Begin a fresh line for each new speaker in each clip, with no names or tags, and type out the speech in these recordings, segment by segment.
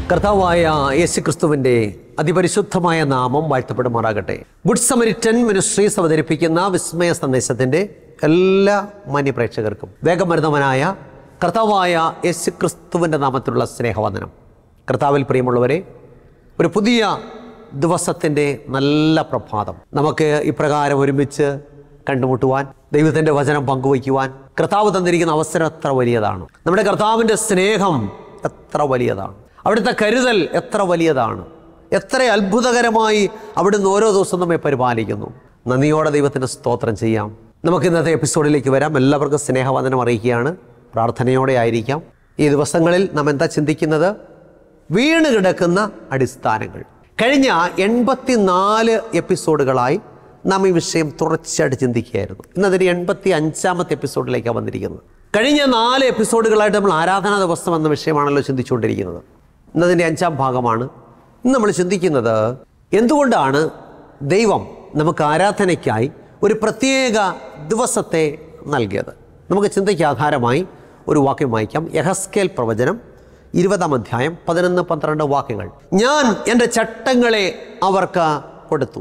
കർത്താവായ യേശു ക്രിസ്തുവിൻ്റെ അതിപരിശുദ്ധമായ നാമം വാഴ്ത്തപ്പെടുമാറാകട്ടെ ഗുഡ് സമരിറ്റൻ മിനിസ്ട്രീസ് അവതരിപ്പിക്കുന്ന വിസ്മയ സന്ദേശത്തിൻ്റെ എല്ലാ മാന്യപ്രേക്ഷകർക്കും വേഗം വരുന്നവനായ കർത്താവായ യേശു ക്രിസ്തുവിൻ്റെ നാമത്തിലുള്ള സ്നേഹവന്ദനം കർത്താവിൽ പ്രിയമുള്ളവരെ ഒരു പുതിയ ദിവസത്തിൻ്റെ നല്ല പ്രഭാതം നമുക്ക് ഇപ്രകാരം ഒരുമിച്ച് കണ്ടുമുട്ടുവാൻ ദൈവത്തിൻ്റെ വചനം പങ്കുവയ്ക്കുവാൻ കർത്താവ് തന്നിരിക്കുന്ന അവസരം എത്ര വലിയതാണ് നമ്മുടെ കർത്താവിൻ്റെ സ്നേഹം എത്ര വലിയതാണ് അവിടുത്തെ കരുതൽ എത്ര വലിയതാണ് എത്ര അത്ഭുതകരമായി അവിടുന്ന് ഓരോ ദിവസവും നമ്മെ പരിപാലിക്കുന്നു നന്ദിയോടെ ദൈവത്തിന് സ്തോത്രം ചെയ്യാം നമുക്ക് ഇന്നത്തെ എപ്പിസോഡിലേക്ക് വരാം എല്ലാവർക്കും സ്നേഹവന്ദനം അറിയിക്കുകയാണ് പ്രാർത്ഥനയോടെ ആയിരിക്കാം ഈ ദിവസങ്ങളിൽ നാം എന്താ ചിന്തിക്കുന്നത് വീണ് കിടക്കുന്ന അടിസ്ഥാനങ്ങൾ കഴിഞ്ഞ എൺപത്തിനാല് എപ്പിസോഡുകളായി നാം ഈ വിഷയം തുടർച്ചയായിട്ട് ചിന്തിക്കുകയായിരുന്നു ഇന്നതിന് എൺപത്തി അഞ്ചാമത്തെ എപ്പിസോഡിലേക്കാണ് വന്നിരിക്കുന്നത് കഴിഞ്ഞ നാല് എപ്പിസോഡുകളായിട്ട് നമ്മൾ ആരാധനാ ദിവസം എന്ന വിഷയമാണല്ലോ ചിന്തിച്ചുകൊണ്ടിരിക്കുന്നത് ഇന്നതിൻ്റെ അഞ്ചാം ഭാഗമാണ് ഇന്ന് നമ്മൾ ചിന്തിക്കുന്നത് എന്തുകൊണ്ടാണ് ദൈവം നമുക്ക് ആരാധനയ്ക്കായി ഒരു പ്രത്യേക ദിവസത്തെ നൽകിയത് നമുക്ക് ചിന്തയ്ക്ക് ആധാരമായി ഒരു വാക്യം വായിക്കാം യഹസ്കേൽ പ്രവചനം ഇരുപതാം അധ്യായം പതിനൊന്ന് പന്ത്രണ്ട് വാക്യങ്ങൾ ഞാൻ എൻ്റെ ചട്ടങ്ങളെ അവർക്ക് കൊടുത്തു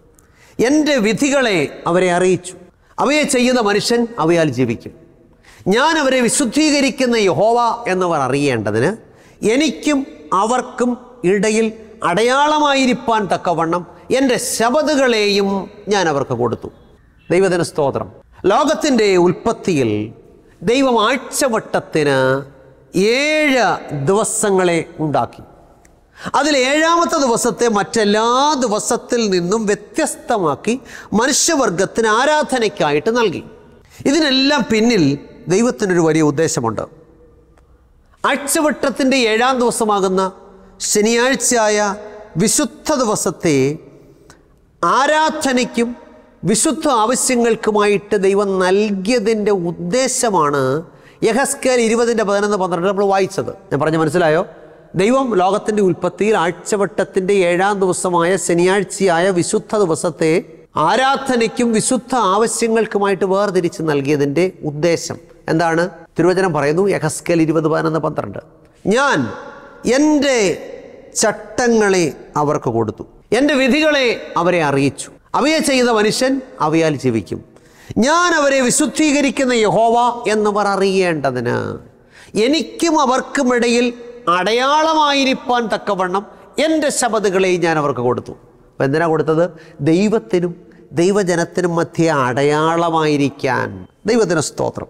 എൻ്റെ വിധികളെ അവരെ അറിയിച്ചു അവയെ ചെയ്യുന്ന മനുഷ്യൻ അവയാൽ ജീവിക്കും ഞാൻ അവരെ വിശുദ്ധീകരിക്കുന്ന യഹോവ എന്നവർ അറിയേണ്ടതിന് എനിക്കും അവർക്കും ഇടയിൽ അടയാളമായിരിക്കാൻ തക്കവണ്ണം എൻ്റെ ശബദുകളെയും ഞാൻ അവർക്ക് കൊടുത്തു ദൈവത്തിന് സ്തോത്രം ലോകത്തിൻ്റെ ഉൽപ്പത്തിയിൽ ദൈവം ആഴ്ചവട്ടത്തിന് ഏഴ് ദിവസങ്ങളെ ഉണ്ടാക്കി അതിൽ ഏഴാമത്തെ ദിവസത്തെ മറ്റെല്ലാ ദിവസത്തിൽ നിന്നും വ്യത്യസ്തമാക്കി മനുഷ്യവർഗത്തിന് ആരാധനയ്ക്കായിട്ട് നൽകി ഇതിനെല്ലാം പിന്നിൽ ദൈവത്തിനൊരു വലിയ ഉദ്ദേശമുണ്ട് ആഴ്ചവട്ടത്തിൻ്റെ ഏഴാം ദിവസമാകുന്ന ശനിയാഴ്ചയായ വിശുദ്ധ ദിവസത്തെ ആരാധനയ്ക്കും വിശുദ്ധ ആവശ്യങ്ങൾക്കുമായിട്ട് ദൈവം നൽകിയതിൻ്റെ ഉദ്ദേശമാണ് യഹസ്കേൽ ഇരുപതിൻ്റെ പതിനൊന്ന് പന്ത്രണ്ട് നമ്മൾ വായിച്ചത് ഞാൻ പറഞ്ഞ മനസ്സിലായോ ദൈവം ലോകത്തിൻ്റെ ഉൽപ്പത്തിയിൽ ആഴ്ചവട്ടത്തിൻ്റെ ഏഴാം ദിവസമായ ശനിയാഴ്ചയായ വിശുദ്ധ ദിവസത്തെ ആരാധനയ്ക്കും വിശുദ്ധ ആവശ്യങ്ങൾക്കുമായിട്ട് വേർതിരിച്ച് നൽകിയതിൻ്റെ ഉദ്ദേശം എന്താണ് തിരുവചനം പറയുന്നു യഹസ്കേൽ ഇരുപത് പതിനൊന്ന് പന്ത്രണ്ട് ഞാൻ എൻ്റെ ചട്ടങ്ങളെ അവർക്ക് കൊടുത്തു എൻ്റെ വിധികളെ അവരെ അറിയിച്ചു അവയെ ചെയ്ത മനുഷ്യൻ അവയാൽ ജീവിക്കും ഞാൻ അവരെ വിശുദ്ധീകരിക്കുന്ന യഹോവ എന്നവർ അറിയേണ്ടതിന് എനിക്കും അവർക്കുമിടയിൽ അടയാളമായിരിക്കാൻ തക്കവണ്ണം എൻ്റെ ശബദുകളെ ഞാൻ അവർക്ക് കൊടുത്തു അപ്പം എന്തിനാ കൊടുത്തത് ദൈവത്തിനും ദൈവജനത്തിനും മധ്യ അടയാളമായിരിക്കാൻ ദൈവത്തിന് സ്തോത്രം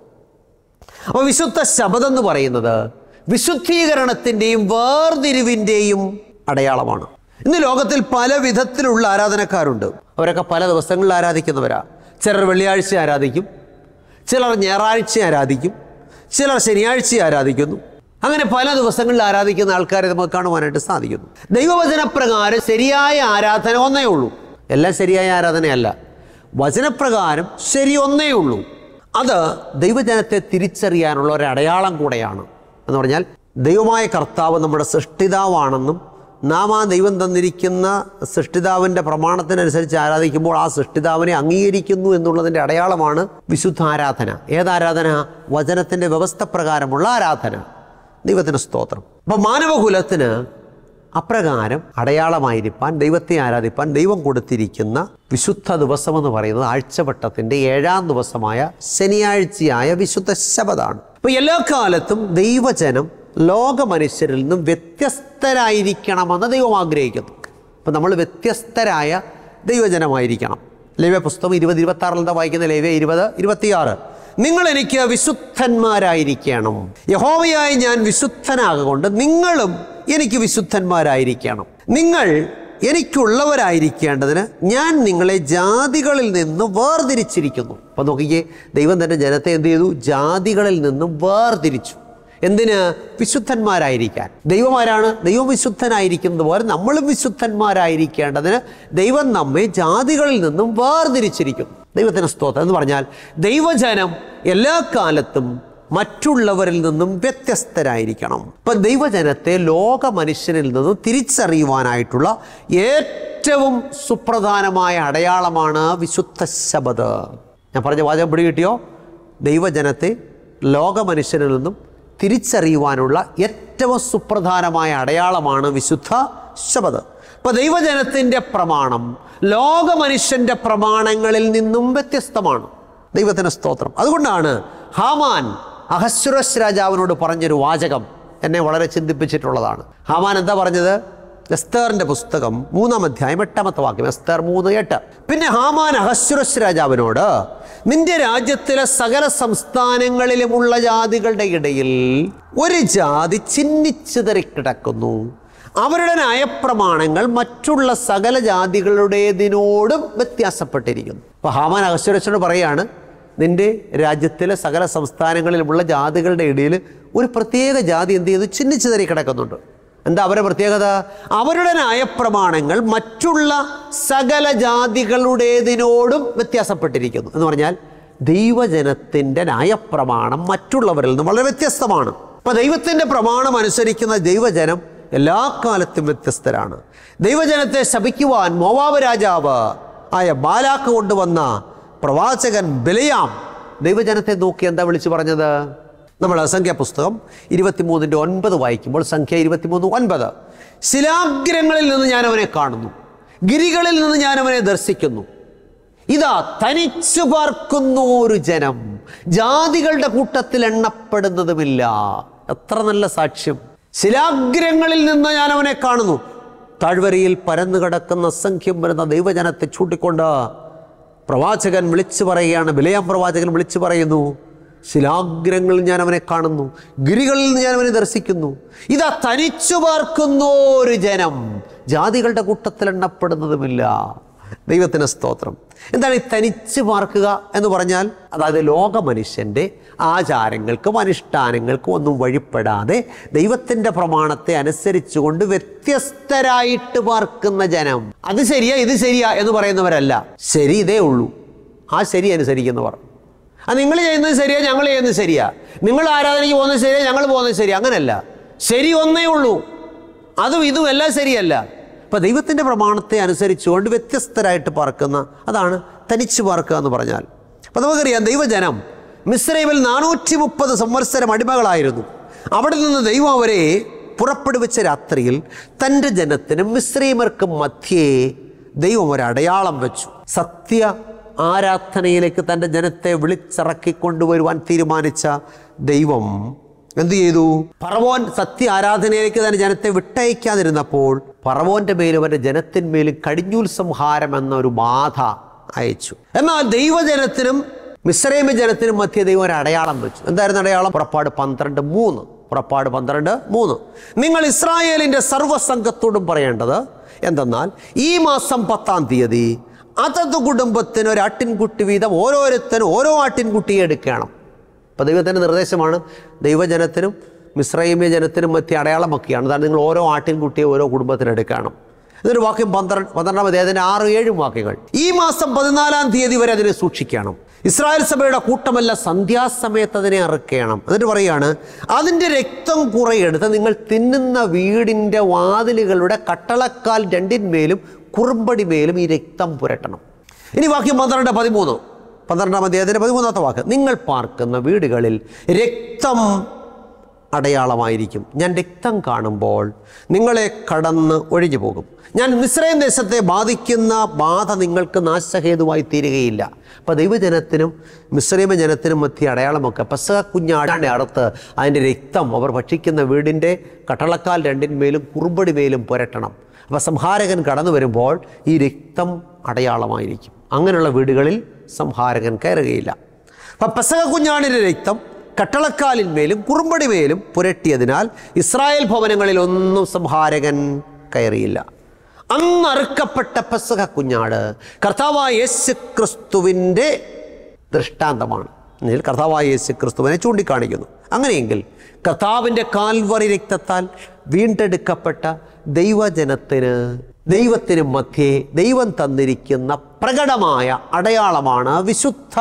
അപ്പോൾ വിശുദ്ധ ശബദം എന്ന് പറയുന്നത് വിശുദ്ധീകരണത്തിൻ്റെയും വേർതിരിവിൻ്റെയും അടയാളമാണ് ഇന്ന് ലോകത്തിൽ പല വിധത്തിലുള്ള ആരാധനക്കാരുണ്ട് അവരൊക്കെ പല ദിവസങ്ങളിൽ ആരാധിക്കുന്നവരാ ചിലർ വെള്ളിയാഴ്ച ആരാധിക്കും ചിലർ ഞായറാഴ്ച ആരാധിക്കും ചിലർ ശനിയാഴ്ച ആരാധിക്കുന്നു അങ്ങനെ പല ദിവസങ്ങളിൽ ആരാധിക്കുന്ന ആൾക്കാരെ നമുക്ക് കാണുവാനായിട്ട് സാധിക്കുന്നു ദൈവവചനപ്രകാരം ശരിയായ ആരാധന ഒന്നേ ഉള്ളൂ എല്ലാം ശരിയായ ആരാധനയല്ല വചനപ്രകാരം ശരി ഒന്നേ ഉള്ളൂ അത് ദൈവജനത്തെ തിരിച്ചറിയാനുള്ള ഒരു അടയാളം കൂടെയാണ് എന്ന് പറഞ്ഞാൽ ദൈവമായ കർത്താവ് നമ്മുടെ സൃഷ്ടിതാവാണെന്നും നാം ആ ദൈവം തന്നിരിക്കുന്ന സൃഷ്ടിതാവിൻ്റെ പ്രമാണത്തിനനുസരിച്ച് ആരാധിക്കുമ്പോൾ ആ സൃഷ്ടിതാവിനെ അംഗീകരിക്കുന്നു എന്നുള്ളതിൻ്റെ അടയാളമാണ് വിശുദ്ധ ആരാധന ഏതാരാധന വചനത്തിൻ്റെ വ്യവസ്ഥ പ്രകാരമുള്ള ആരാധന ദൈവത്തിന് സ്തോത്രം അപ്പം മാനവകുലത്തിന് അപ്രകാരം അടയാളമായിരിക്കാൻ ദൈവത്തെ ആരാധിപ്പാൻ ദൈവം കൊടുത്തിരിക്കുന്ന വിശുദ്ധ ദിവസം എന്ന് പറയുന്നത് ആഴ്ചവട്ടത്തിൻ്റെ ഏഴാം ദിവസമായ ശനിയാഴ്ചയായ വിശുദ്ധ ശബദാണ് അപ്പോൾ എല്ലാ കാലത്തും ദൈവജനം ലോക മനുഷ്യരിൽ നിന്നും വ്യത്യസ്തരായിരിക്കണമെന്ന് ദൈവം ആഗ്രഹിക്കുന്നു അപ്പം നമ്മൾ വ്യത്യസ്തരായ ദൈവജനമായിരിക്കണം ലേവ്യ പുസ്തകം ഇരുപത് ഇരുപത്തി ആറിൽ എന്താ വായിക്കുന്ന ലേവ്യ ഇരുപത് ഇരുപത്തിയാറ് നിങ്ങൾ എനിക്ക് വിശുദ്ധന്മാരായിരിക്കണം യഹോവയായി ഞാൻ വിശുദ്ധനാകൊണ്ട് നിങ്ങളും എനിക്ക് വിശുദ്ധന്മാരായിരിക്കണം നിങ്ങൾ എനിക്കുള്ളവരായിരിക്കേണ്ടതിന് ഞാൻ നിങ്ങളെ ജാതികളിൽ നിന്ന് വേർതിരിച്ചിരിക്കുന്നു അപ്പം നോക്കിക്കേ ദൈവം തൻ്റെ ജനത്തെ എന്ത് ചെയ്തു ജാതികളിൽ നിന്നും വേർതിരിച്ചു എന്തിന് വിശുദ്ധന്മാരായിരിക്കാൻ ദൈവം ആരാണ് ദൈവം വിശുദ്ധനായിരിക്കുന്നത് പോലെ നമ്മളും വിശുദ്ധന്മാരായിരിക്കേണ്ടതിന് ദൈവം നമ്മെ ജാതികളിൽ നിന്നും വേർതിരിച്ചിരിക്കുന്നു ദൈവത്തിന് സ്തോത്രം എന്ന് പറഞ്ഞാൽ ദൈവജനം എല്ലാ കാലത്തും മറ്റുള്ളവരിൽ നിന്നും വ്യത്യസ്തരായിരിക്കണം ഇപ്പം ദൈവജനത്തെ ലോക മനുഷ്യനിൽ നിന്നും തിരിച്ചറിയുവാനായിട്ടുള്ള ഏറ്റവും സുപ്രധാനമായ അടയാളമാണ് വിശുദ്ധ ശബദ് ഞാൻ പറഞ്ഞ വാചകം പിടി കിട്ടിയോ ദൈവജനത്തെ ലോക മനുഷ്യരിൽ നിന്നും തിരിച്ചറിയുവാനുള്ള ഏറ്റവും സുപ്രധാനമായ അടയാളമാണ് വിശുദ്ധ ശബദ് ഇപ്പൊ ദൈവജനത്തിന്റെ പ്രമാണം ലോക മനുഷ്യന്റെ പ്രമാണങ്ങളിൽ നിന്നും വ്യത്യസ്തമാണ് ദൈവത്തിന് സ്തോത്രം അതുകൊണ്ടാണ് ഹാമാൻ അഹസ്വരസ് രാജാവിനോട് പറഞ്ഞൊരു വാചകം എന്നെ വളരെ ചിന്തിപ്പിച്ചിട്ടുള്ളതാണ് ഹാമാൻ എന്താ പറഞ്ഞത് എസ്തേറിന്റെ പുസ്തകം മൂന്നാം അധ്യായം എട്ടാമത്തെ വാക്യം എസ്തേർ മൂന്ന് എട്ട് പിന്നെ ഹാമാൻ അഹസ്വരസ് രാജാവിനോട് നിന്റെ രാജ്യത്തിലെ സകല സംസ്ഥാനങ്ങളിലുമുള്ള ജാതികളുടെ ഇടയിൽ ഒരു ജാതി ചിന്നിച്ചിതറി കിടക്കുന്നു അവരുടെ നയപ്രമാണങ്ങൾ മറ്റുള്ള സകല ജാതികളുടേതിനോടും വ്യത്യാസപ്പെട്ടിരിക്കുന്നു അപ്പൊ ഹാമാൻ അഹസ്വരസിനോട് പറയാണ് നിന്റെ രാജ്യത്തിലെ സകല സംസ്ഥാനങ്ങളിലുമുള്ള ജാതികളുടെ ഇടയിൽ ഒരു പ്രത്യേക ജാതി എന്ത് ചെയ്തു ചിന്നിച്ചിതറി കിടക്കുന്നുണ്ട് എന്താ അവരുടെ പ്രത്യേകത അവരുടെ നയപ്രമാണങ്ങൾ മറ്റുള്ള സകല ജാതികളുടേതിനോടും വ്യത്യാസപ്പെട്ടിരിക്കുന്നു എന്ന് പറഞ്ഞാൽ ദൈവജനത്തിൻ്റെ നയപ്രമാണം മറ്റുള്ളവരിൽ നിന്ന് വളരെ വ്യത്യസ്തമാണ് അപ്പൊ ദൈവത്തിൻ്റെ പ്രമാണം അനുസരിക്കുന്ന ദൈവജനം എല്ലാ കാലത്തും വ്യത്യസ്തരാണ് ദൈവജനത്തെ ശപിക്കുവാൻ മോവാബ് രാജാവ് ആയ ബാലാക്ക് കൊണ്ടുവന്ന പ്രവാചകൻ ബലിയാം ദൈവജനത്തെ നോക്കി എന്താ വിളിച്ചു പറഞ്ഞത് നമ്മൾ സംഖ്യ പുസ്തകം ഇരുപത്തിമൂന്നിൻ്റെ ഒൻപത് വായിക്കുമ്പോൾ സംഖ്യ ഇരുപത്തിമൂന്ന് ഒൻപത് ശിലാഗ്രങ്ങളിൽ നിന്ന് ഞാൻ അവനെ കാണുന്നു ഗിരികളിൽ നിന്ന് ഞാൻ അവനെ ദർശിക്കുന്നു ഇതാ തനിച്ചു പാർക്കുന്നു ഒരു ജനം ജാതികളുടെ കൂട്ടത്തിൽ എണ്ണപ്പെടുന്നതുമില്ല എത്ര നല്ല സാക്ഷ്യം ശിലാഗ്രങ്ങളിൽ നിന്ന് ഞാൻ അവനെ കാണുന്നു താഴ്വരയിൽ പരന്നു കിടക്കുന്ന അസംഖ്യം വരുന്ന ദൈവജനത്തെ ചൂണ്ടിക്കൊണ്ട് പ്രവാചകൻ വിളിച്ചു പറയുകയാണ് ബിലയാം പ്രവാചകൻ വിളിച്ചു പറയുന്നു ശിലാഗ്രങ്ങളിൽ ഞാൻ അവനെ കാണുന്നു ഗിരികളിൽ നിന്ന് ഞാൻ അവനെ ദർശിക്കുന്നു ഇതാ തനിച്ചു പാർക്കുന്നു ഒരു ജനം ജാതികളുടെ കൂട്ടത്തിൽ എണ്ണപ്പെടുന്നതുമില്ല ദൈവത്തിന് സ്തോത്രം എന്താണ് ഈ തനിച്ച് പാർക്കുക എന്ന് പറഞ്ഞാൽ അതായത് ലോക മനുഷ്യൻ്റെ ആചാരങ്ങൾക്കും അനുഷ്ഠാനങ്ങൾക്കും ഒന്നും വഴിപ്പെടാതെ ദൈവത്തിൻ്റെ പ്രമാണത്തെ അനുസരിച്ചുകൊണ്ട് വ്യത്യസ്തരായിട്ട് പാർക്കുന്ന ജനം അത് ശരിയാ ഇത് ശരിയാ എന്ന് പറയുന്നവരല്ല ശരി ഇതേ ഉള്ളൂ ആ ശരി അനുസരിക്കുന്നവർ ആ നിങ്ങൾ ചെയ്യുന്നത് ശരിയാ ഞങ്ങൾ ചെയ്യുന്നത് ശരിയാ നിങ്ങൾ ആരാധനയ്ക്ക് പോകുന്നത് ശരിയാ ഞങ്ങൾ പോകുന്നത് ശരിയാ അങ്ങനല്ല ശരി ഒന്നേ ഉള്ളൂ അതും ഇതും എല്ലാം ശരിയല്ല അപ്പം ദൈവത്തിൻ്റെ പ്രമാണത്തെ അനുസരിച്ചുകൊണ്ട് വ്യത്യസ്തരായിട്ട് പാർക്കുന്ന അതാണ് തനിച്ച് പാർക്കുക എന്ന് പറഞ്ഞാൽ അപ്പം നമുക്കറിയാം ദൈവജനം മിസ്രൈമിൽ നാനൂറ്റി മുപ്പത് സംവത്സരം അടിമകളായിരുന്നു അവിടെ നിന്ന് ദൈവം അവരെ പുറപ്പെടുവിച്ച രാത്രിയിൽ തൻ്റെ ജനത്തിനും മിശ്രീമർക്കും മധ്യേ ദൈവം ഒരു അടയാളം വെച്ചു സത്യ ആരാധനയിലേക്ക് തൻ്റെ ജനത്തെ വിളിച്ചിറക്കി കൊണ്ടുവരുവാൻ തീരുമാനിച്ച ദൈവം എന്ത് ചെയ്തു പറവോൻ സത്യ ആരാധനയിലേക്ക് തന്റെ ജനത്തെ വിട്ടയക്കാതിരുന്നപ്പോൾ പറവോന്റെ മേലും അവന്റെ ജനത്തിന്മേലും കടിഞ്ഞൂൽ സംഹാരം എന്ന ഒരു ബാധ അയച്ചു എന്നാൽ ദൈവജനത്തിനും മിശ്രൈമ ജനത്തിനും മധ്യ ദൈവം ഒരു അടയാളം വെച്ചു എന്തായിരുന്നു അടയാളം പുറപ്പാട് പന്ത്രണ്ട് മൂന്ന് പുറപ്പാട് പന്ത്രണ്ട് മൂന്ന് നിങ്ങൾ ഇസ്രായേലിന്റെ സർവ്വസംഘത്തോടും പറയേണ്ടത് എന്തെന്നാൽ ഈ മാസം പത്താം തീയതി അതത് കുടുംബത്തിന് ഒരു ആട്ടിൻകുട്ടി വീതം ഓരോരുത്തരും ഓരോ ആട്ടിൻകുട്ടിയെ എടുക്കണം അപ്പോൾ ദൈവത്തിൻ്റെ നിർദ്ദേശമാണ് ദൈവജനത്തിനും മിശ്രൈമ്യ ജനത്തിനും മധ്യ അടയാളമൊക്കെയാണ് അതാണ് നിങ്ങൾ ഓരോ ആട്ടിൻകുട്ടിയെ ഓരോ കുടുംബത്തിനെടുക്കണം ഇതൊരു വാക്യം പന്ത്രണ്ട് പന്ത്രണ്ടാം അധ്യായത്തിൻ്റെ ആറ് ഏഴും വാക്യങ്ങൾ ഈ മാസം പതിനാലാം തീയതി വരെ അതിനെ സൂക്ഷിക്കണം ഇസ്രായേൽ സഭയുടെ കൂട്ടമല്ല സന്ധ്യാസമയത്ത് അതിനെ അറുക്കണം എന്നിട്ട് പറയാണ് അതിൻ്റെ രക്തം കുറയെടുത്ത് നിങ്ങൾ തിന്നുന്ന വീടിൻ്റെ വാതിലുകളുടെ കട്ടളക്കാൽ രണ്ടിന്മേലും കുറുമ്പടി മേലും ഈ രക്തം പുരട്ടണം ഇനി വാക്യം പന്ത്രണ്ട് പതിമൂന്ന് പന്ത്രണ്ടാം അധ്യായത്തിൻ്റെ പതിമൂന്നാമത്തെ വാക്ക് നിങ്ങൾ പാർക്കുന്ന വീടുകളിൽ രക്തം അടയാളമായിരിക്കും ഞാൻ രക്തം കാണുമ്പോൾ നിങ്ങളെ കടന്ന് ഒഴിഞ്ഞു പോകും ഞാൻ മിശ്രയം ദേശത്തെ ബാധിക്കുന്ന ബാധ നിങ്ങൾക്ക് നാശഹേതുവായി തീരുകയില്ല അപ്പോൾ ദൈവജനത്തിനും മിശ്രൈമ ജനത്തിനും മധ്യ അടയാളമൊക്കെ പസക കുഞ്ഞാടാൻ്റെ അടുത്ത് അതിൻ്റെ രക്തം അവർ ഭക്ഷിക്കുന്ന വീടിൻ്റെ കട്ടളക്കാൽ രണ്ടിന്മേലും കുറുമ്പടി മേലും പുരട്ടണം അപ്പോൾ സംഹാരകൻ കടന്നു വരുമ്പോൾ ഈ രക്തം അടയാളമായിരിക്കും അങ്ങനെയുള്ള വീടുകളിൽ സംഹാരകൻ കയറുകയില്ല അപ്പം പെസക കുഞ്ഞാടിൻ്റെ രക്തം കട്ടളക്കാലിന്മേലും കുറുമ്പടിമേലും പുരട്ടിയതിനാൽ ഇസ്രായേൽ ഭവനങ്ങളിൽ ഒന്നും സംഹാരകൻ കയറിയില്ല അന്ന് അറുക്കപ്പെട്ട പെസക കുഞ്ഞാട് കർത്താവായ യേശു ക്രിസ്തുവിൻ്റെ ദൃഷ്ടാന്തമാണ് ഇതിൽ കർത്താവായ യേശു ക്രിസ്തുവിനെ ചൂണ്ടിക്കാണിക്കുന്നു അങ്ങനെയെങ്കിൽ കർത്താവിൻ്റെ കാൽവറി രക്തത്താൽ വീണ്ടെടുക്കപ്പെട്ട ദൈവജനത്തിന് ദൈവത്തിന് മധ്യേ ദൈവം തന്നിരിക്കുന്ന പ്രകടമായ അടയാളമാണ് വിശുദ്ധ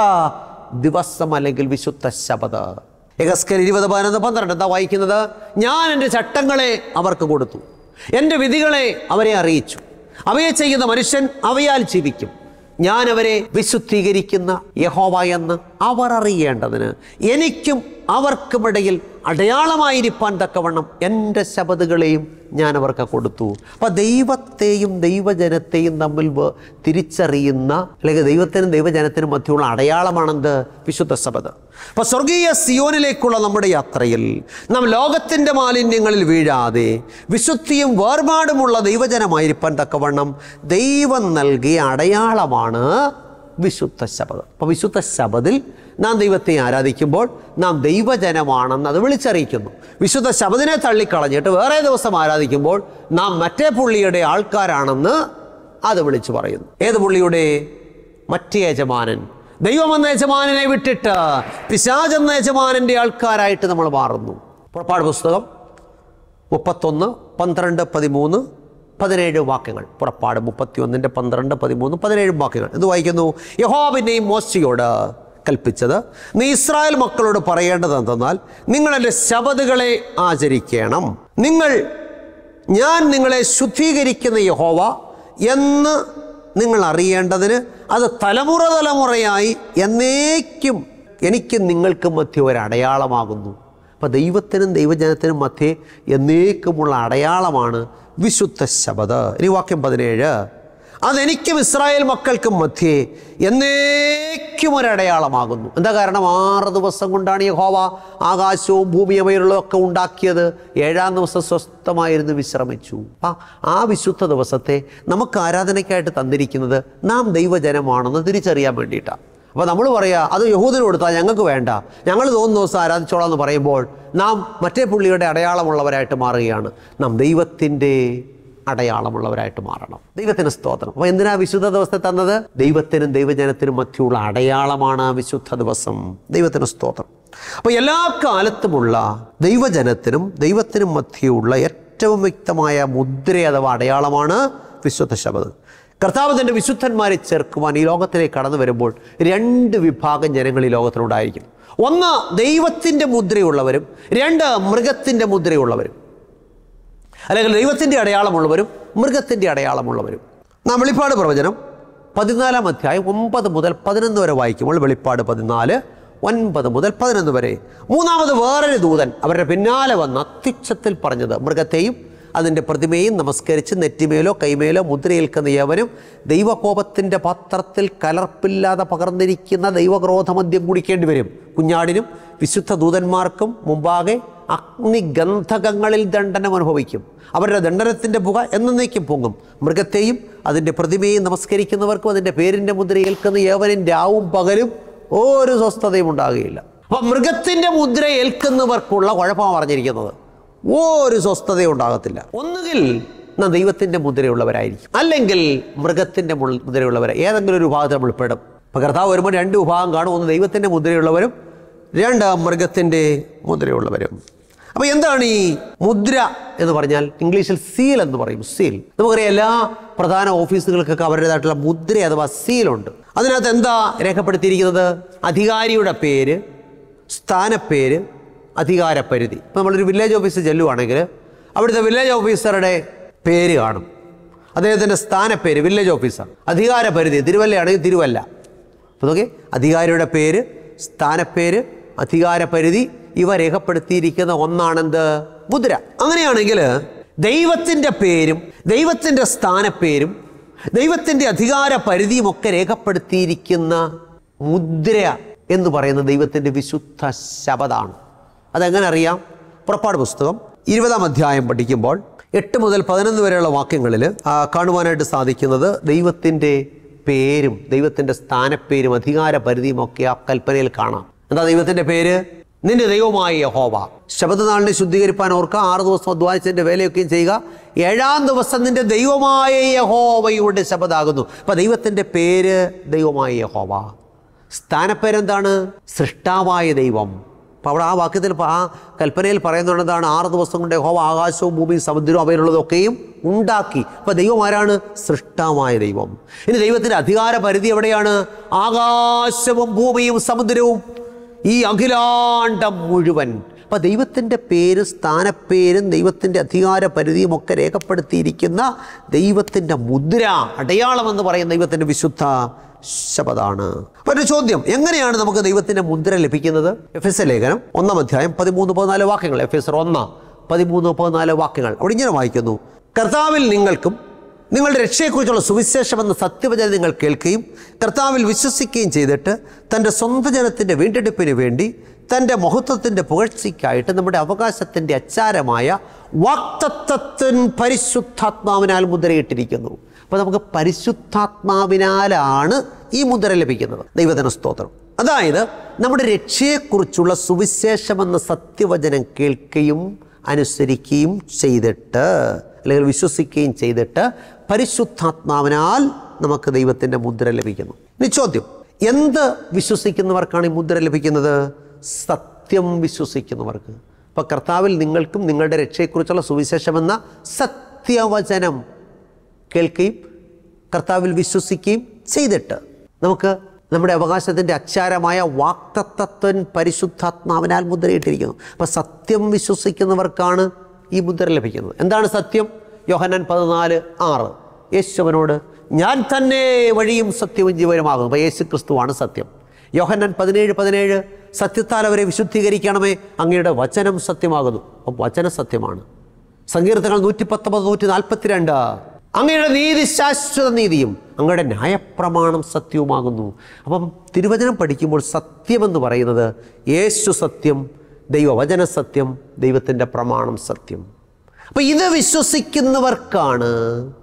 ദിവസം അല്ലെങ്കിൽ വിശുദ്ധ ശബദ യഗസ്കർ ഇരുപത് പതിനൊന്ന് പന്ത്രണ്ട് എന്താ വായിക്കുന്നത് ഞാൻ എൻ്റെ ചട്ടങ്ങളെ അവർക്ക് കൊടുത്തു എൻ്റെ വിധികളെ അവരെ അറിയിച്ചു അവയെ ചെയ്യുന്ന മനുഷ്യൻ അവയാൽ ജീവിക്കും ഞാൻ അവരെ വിശുദ്ധീകരിക്കുന്ന യഹോവ എന്ന് അവർ അറിയേണ്ടതിന് എനിക്കും അവർക്കുമിടയിൽ അടയാളമായിരിക്കാൻ തക്കവണ്ണം എൻ്റെ ശബദുകളെയും ഞാൻ അവർക്ക് കൊടുത്തു അപ്പം ദൈവത്തെയും ദൈവജനത്തെയും തമ്മിൽ വ- തിരിച്ചറിയുന്ന അല്ലെങ്കിൽ ദൈവത്തിനും ദൈവജനത്തിനും മധ്യമുള്ള അടയാളമാണെന്ത് വിശുദ്ധ ശബദ് അപ്പം സ്വർഗീയ സിയോനിലേക്കുള്ള നമ്മുടെ യാത്രയിൽ നാം ലോകത്തിൻ്റെ മാലിന്യങ്ങളിൽ വീഴാതെ വിശുദ്ധിയും വേർപാടുമുള്ള ദൈവജനമായിരിക്കാൻ തക്കവണ്ണം ദൈവം നൽകിയ അടയാളമാണ് വിശുദ്ധ ശബദം അപ്പോൾ വിശുദ്ധ ശബദിൽ നാം ദൈവത്തെ ആരാധിക്കുമ്പോൾ നാം ദൈവജനമാണെന്ന് അത് വിളിച്ചറിയിക്കുന്നു വിശുദ്ധ ശബദിനെ തള്ളിക്കളഞ്ഞിട്ട് വേറെ ദിവസം ആരാധിക്കുമ്പോൾ നാം മറ്റേ പുള്ളിയുടെ ആൾക്കാരാണെന്ന് അത് വിളിച്ചു പറയുന്നു ഏത് പുള്ളിയുടെ മറ്റേ യജമാനൻ ദൈവം എന്ന യജമാനനെ വിട്ടിട്ട് പിശാജ് എന്ന യജമാനൻ്റെ ആൾക്കാരായിട്ട് നമ്മൾ മാറുന്നു പുറപ്പാട് പുസ്തകം മുപ്പത്തൊന്ന് പന്ത്രണ്ട് പതിമൂന്ന് പതിനേഴ് വാക്യങ്ങൾ പുറപ്പാട് മുപ്പത്തിയൊന്നിൻ്റെ പന്ത്രണ്ട് പതിമൂന്ന് പതിനേഴ് വാക്യങ്ങൾ ഇത് വായിക്കുന്നു യഹോബിനെയും മോശയോട് കൽപ്പിച്ചത് നീ ഇസ്രായേൽ മക്കളോട് പറയേണ്ടത് എന്തെന്നാൽ നിങ്ങൾ എൻ്റെ ശബദുകളെ ആചരിക്കണം നിങ്ങൾ ഞാൻ നിങ്ങളെ ശുദ്ധീകരിക്കുന്ന യഹോവ എന്ന് നിങ്ങൾ അറിയേണ്ടതിന് അത് തലമുറ തലമുറയായി എന്നേക്കും എനിക്കും നിങ്ങൾക്കും മധ്യ ഒരു അടയാളമാകുന്നു അപ്പോൾ ദൈവത്തിനും ദൈവജനത്തിനും മധ്യേ എന്നേക്കുമുള്ള അടയാളമാണ് വിശുദ്ധ ശബദ ഇനി വാക്യം പതിനേഴ് അതെനിക്കും ഇസ്രായേൽ മക്കൾക്കും മധ്യേ എന്നേക്കും ഒരു അടയാളമാകുന്നു എന്താ കാരണം ആറ് ദിവസം കൊണ്ടാണ് യഹോവ ആകാശവും ഭൂമിയും അവയിലുള്ളതൊക്കെ ഉണ്ടാക്കിയത് ഏഴാം ദിവസം സ്വസ്ഥമായിരുന്നു വിശ്രമിച്ചു ആ ആ വിശുദ്ധ ദിവസത്തെ നമുക്ക് ആരാധനയ്ക്കായിട്ട് തന്നിരിക്കുന്നത് നാം ദൈവജനമാണെന്ന് തിരിച്ചറിയാൻ വേണ്ടിയിട്ടാണ് അപ്പോൾ നമ്മൾ പറയുക അത് യഹൂദന് കൊടുത്താൽ ഞങ്ങൾക്ക് വേണ്ട ഞങ്ങൾ തോന്നുന്ന ദിവസം ആരാധിച്ചോളാം എന്ന് പറയുമ്പോൾ നാം മറ്റേ പുള്ളിയുടെ അടയാളമുള്ളവരായിട്ട് മാറുകയാണ് നാം ദൈവത്തിൻ്റെ അടയാളമുള്ളവരായിട്ട് മാറണം ദൈവത്തിന് സ്തോത്രം അപ്പോൾ എന്തിനാ വിശുദ്ധ ദിവസത്തെ തന്നത് ദൈവത്തിനും ദൈവജനത്തിനും മധ്യമുള്ള അടയാളമാണ് ആ വിശുദ്ധ ദിവസം ദൈവത്തിന് സ്തോത്രം അപ്പോൾ എല്ലാ കാലത്തുമുള്ള ദൈവജനത്തിനും ദൈവത്തിനും മധ്യയുള്ള ഏറ്റവും വ്യക്തമായ മുദ്ര അഥവാ അടയാളമാണ് വിശുദ്ധ ശബദം കർത്താവ് തൻ്റെ വിശുദ്ധന്മാരെ ചേർക്കുവാൻ ഈ ലോകത്തിലേക്ക് കടന്നു വരുമ്പോൾ രണ്ട് വിഭാഗം ജനങ്ങൾ ഈ ലോകത്തിലുണ്ടായിരിക്കും ഒന്ന് ദൈവത്തിൻ്റെ മുദ്രയുള്ളവരും രണ്ട് മൃഗത്തിൻ്റെ മുദ്രയുള്ളവരും അല്ലെങ്കിൽ ദൈവത്തിൻ്റെ അടയാളമുള്ളവരും മൃഗത്തിൻ്റെ അടയാളമുള്ളവരും നാം വെളിപ്പാട് പ്രവചനം പതിനാലാം അധ്യായം ഒമ്പത് മുതൽ പതിനൊന്ന് വരെ വായിക്കുമ്പോൾ വെളിപ്പാട് പതിനാല് ഒൻപത് മുതൽ പതിനൊന്ന് വരെ മൂന്നാമത് വേറൊരു ദൂതൻ അവരുടെ പിന്നാലെ വന്ന് അത്യുച്ചത്തിൽ പറഞ്ഞത് മൃഗത്തെയും അതിൻ്റെ പ്രതിമയും നമസ്കരിച്ച് നെറ്റിമേലോ കൈമേലോ മുദ്രയേൽക്കുന്ന യവനും ദൈവകോപത്തിൻ്റെ പാത്രത്തിൽ കലർപ്പില്ലാതെ പകർന്നിരിക്കുന്ന ദൈവക്രോധമദ്യം കുടിക്കേണ്ടി വരും കുഞ്ഞാടിനും വിശുദ്ധ ദൂതന്മാർക്കും മുമ്പാകെ അഗ്നിഗന്ധകങ്ങളിൽ ദണ്ഡനം അനുഭവിക്കും അവരുടെ ദണ്ഡനത്തിൻ്റെ പുക എന്നേക്കും പൊങ്ങും മൃഗത്തെയും അതിൻ്റെ പ്രതിമയും നമസ്കരിക്കുന്നവർക്കും അതിൻ്റെ പേരിൻ്റെ മുദ്ര ഏൽക്കുന്ന യവനും രാവും പകലും ഒരു സ്വസ്ഥതയും ഉണ്ടാകുകയില്ല അപ്പം മൃഗത്തിൻ്റെ മുദ്ര ഏൽക്കുന്നവർക്കുള്ള കുഴപ്പമാണ് പറഞ്ഞിരിക്കുന്നത് ഒരു സ്വസ്ഥതയും ഉണ്ടാകത്തില്ല ഒന്നുകിൽ നാം ദൈവത്തിൻ്റെ മുദ്രയുള്ളവരായിരിക്കും അല്ലെങ്കിൽ മൃഗത്തിൻ്റെ മുൾ- മുദ്രയുള്ളവർ ഏതെങ്കിലും ഒരു വിഭാഗത്തിൽ നമ്മൾ പെടും അപ്പം കർത്താവ് വരുമ്പോൾ രണ്ട് വിഭാഗം കാണും ഒന്ന് ദൈവത്തിൻ്റെ മുദ്രയുള്ളവരും രണ്ട് മൃഗത്തിൻ്റെ മുദ്രയുള്ളവരും അപ്പോൾ എന്താണ് ഈ മുദ്ര എന്ന് പറഞ്ഞാൽ ഇംഗ്ലീഷിൽ സീൽ എന്ന് പറയും സീൽ നമുക്കറിയാം എല്ലാ പ്രധാന ഓഫീസുകൾക്കൊക്കെ അവരുടേതായിട്ടുള്ള മുദ്ര അഥവാ സീലുണ്ട് അതിനകത്ത് എന്താ രേഖപ്പെടുത്തിയിരിക്കുന്നത് അധികാരിയുടെ പേര് സ്ഥാനപ്പേര് അധികാരപരിധി ഇപ്പം നമ്മളൊരു വില്ലേജ് ഓഫീസിൽ ചെല്ലുവാണെങ്കിൽ അവിടുത്തെ വില്ലേജ് ഓഫീസറുടെ പേര് കാണും അദ്ദേഹത്തിൻ്റെ സ്ഥാനപ്പേര് വില്ലേജ് ഓഫീസർ അധികാരപരിധി തിരുവല്ലയാണെങ്കിൽ തിരുവല്ല അപ്പോൾ നോക്കി അധികാരിയുടെ പേര് സ്ഥാനപ്പേര് അധികാരപരിധി ഇവ രേഖപ്പെടുത്തിയിരിക്കുന്ന ഒന്നാണെന്ത് മുദ്ര അങ്ങനെയാണെങ്കിൽ ദൈവത്തിൻ്റെ പേരും ദൈവത്തിൻ്റെ സ്ഥാനപ്പേരും ദൈവത്തിൻ്റെ അധികാര പരിധിയും ഒക്കെ രേഖപ്പെടുത്തിയിരിക്കുന്ന മുദ്ര എന്ന് പറയുന്ന ദൈവത്തിൻ്റെ വിശുദ്ധ ശബദാണ് അതെങ്ങനെ അറിയാം പുറപ്പാട് പുസ്തകം ഇരുപതാം അധ്യായം പഠിക്കുമ്പോൾ എട്ട് മുതൽ പതിനൊന്ന് വരെയുള്ള വാക്യങ്ങളിൽ ആ, കാണുവാനായിട്ട് സാധിക്കുന്നത് ദൈവത്തിൻ്റെ പേരും ദൈവത്തിൻ്റെ സ്ഥാനപ്പേരും അധികാര പരിധിയും ഒക്കെ ആ കൽപ്പനയിൽ കാണാം എന്താ ദൈവത്തിൻ്റെ പേര് നിന്റെ ദൈവമായ യഹോവ ശബദനാളിനെ ശുദ്ധീകരിപ്പാൻ ഓർക്കുക ആറ് ദിവസം അധ്വാനിച്ചതിൻ്റെ വേലയൊക്കെയും ചെയ്യുക ഏഴാം ദിവസം നിന്റെ ദൈവമായ യഹോവയുടെ ശബദാകുന്നു അപ്പം ദൈവത്തിൻ്റെ പേര് ദൈവമായ യഹോവ സ്ഥാനപ്പേരെന്താണ് സൃഷ്ടാവായ ദൈവം അപ്പോൾ അവിടെ ആ വാക്യത്തിൽ പ- ആ കൽപ്പനയിൽ പറയുന്നത് എന്താണ് ആറ് ദിവസം കൊണ്ട് യഹോവ ആകാശവും ഭൂമിയും സമുദ്രവും അവയിലുള്ളതൊക്കെയും ഉണ്ടാക്കി അപ്പോൾ ദൈവം ആരാണ് സൃഷ്ടാവായ ദൈവം ഇനി ദൈവത്തിൻ്റെ അധികാര പരിധി എവിടെയാണ് ആകാശവും ഭൂമിയും സമുദ്രവും ഈ അഖിലാണ്ടം മുഴുവൻ അപ്പം ദൈവത്തിൻ്റെ പേര് സ്ഥാനപ്പേരും ദൈവത്തിൻ്റെ അധികാര പരിധിയും ഒക്കെ രേഖപ്പെടുത്തിയിരിക്കുന്ന ദൈവത്തിൻ്റെ മുദ്ര അടയാളം എന്ന് പറയുന്ന ദൈവത്തിൻ്റെ വിശുദ്ധ ശബദാണ് അപ്പോൾ ഒരു ചോദ്യം എങ്ങനെയാണ് നമുക്ക് ദൈവത്തിൻ്റെ മുദ്ര ലഭിക്കുന്നത് എഫ് എസ് ലേഖനം ഒന്നാം അധ്യായം പതിമൂന്ന് പതിനാല് വാക്യങ്ങൾ എഫ് എസ് ഒന്ന് പതിമൂന്ന് പതിനാല് വാക്യങ്ങൾ അവിടെ ഇങ്ങനെ വായിക്കുന്നു കർത്താവിൽ നിങ്ങൾക്കും നിങ്ങളുടെ രക്ഷയെക്കുറിച്ചുള്ള സുവിശേഷം എന്ന സത്യവചനം നിങ്ങൾ കേൾക്കുകയും കർത്താവിൽ വിശ്വസിക്കുകയും ചെയ്തിട്ട് തൻ്റെ സ്വന്തം ജനത്തിൻ്റെ വീണ്ടെടുപ്പിന് വേണ്ടി തൻ്റെ മഹത്വത്തിൻ്റെ പുകഴ്ചയ്ക്കായിട്ട് നമ്മുടെ അവകാശത്തിൻ്റെ അച്ചാരമായ വാക്തത്വത്തിൻ പരിശുദ്ധാത്മാവിനാൽ മുദ്രയിട്ടിരിക്കുന്നു അപ്പോൾ നമുക്ക് പരിശുദ്ധാത്മാവിനാലാണ് ഈ മുദ്ര ലഭിക്കുന്നത് ദൈവത്തിന് സ്തോത്രം അതായത് നമ്മുടെ രക്ഷയെക്കുറിച്ചുള്ള സുവിശേഷമെന്ന സത്യവചനം കേൾക്കുകയും അനുസരിക്കുകയും ചെയ്തിട്ട് അല്ലെങ്കിൽ വിശ്വസിക്കുകയും ചെയ്തിട്ട് പരിശുദ്ധാത്മാവിനാൽ നമുക്ക് ദൈവത്തിൻ്റെ മുദ്ര ലഭിക്കുന്നു ഇനി ചോദ്യം എന്ത് വിശ്വസിക്കുന്നവർക്കാണ് ഈ മുദ്ര ലഭിക്കുന്നത് സത്യം വിശ്വസിക്കുന്നവർക്ക് അപ്പോൾ കർത്താവിൽ നിങ്ങൾക്കും നിങ്ങളുടെ രക്ഷയെക്കുറിച്ചുള്ള സുവിശേഷമെന്ന സത്യവചനം കേൾക്കുകയും കർത്താവിൽ വിശ്വസിക്കുകയും ചെയ്തിട്ട് നമുക്ക് നമ്മുടെ അവകാശത്തിൻ്റെ അച്ചാരമായ വാക്തത്വൻ പരിശുദ്ധാത്മാവിനാൽ മുദ്രയിട്ടിരിക്കുന്നു അപ്പോൾ സത്യം വിശ്വസിക്കുന്നവർക്കാണ് ഈ മുദ്ര ലഭിക്കുന്നത് എന്താണ് സത്യം യോഹന്നാൻ പതിനാല് ആറ് യേശുവനോട് ഞാൻ തന്നെ വഴിയും സത്യവും ജീവനുമാകുന്നു അപ്പോൾ യേശു ക്രിസ്തുവാണ് സത്യം യോഹന്നാൻ പതിനേഴ് പതിനേഴ് സത്യത്താൽ അവരെ വിശുദ്ധീകരിക്കണമേ അങ്ങയുടെ വചനം സത്യമാകുന്നു അപ്പം വചനം സത്യമാണ് സങ്കീർത്തങ്ങൾ നൂറ്റി പത്തൊമ്പത് നൂറ്റി നാൽപ്പത്തിരണ്ട് അങ്ങയുടെ നീതി ശാശ്വത നീതിയും അങ്ങയുടെ ന്യായപ്രമാണം സത്യവുമാകുന്നു അപ്പം തിരുവചനം പഠിക്കുമ്പോൾ സത്യമെന്ന് പറയുന്നത് യേശു സത്യം ദൈവവചന സത്യം ദൈവത്തിൻ്റെ പ്രമാണം സത്യം അപ്പം ഇത് വിശ്വസിക്കുന്നവർക്കാണ്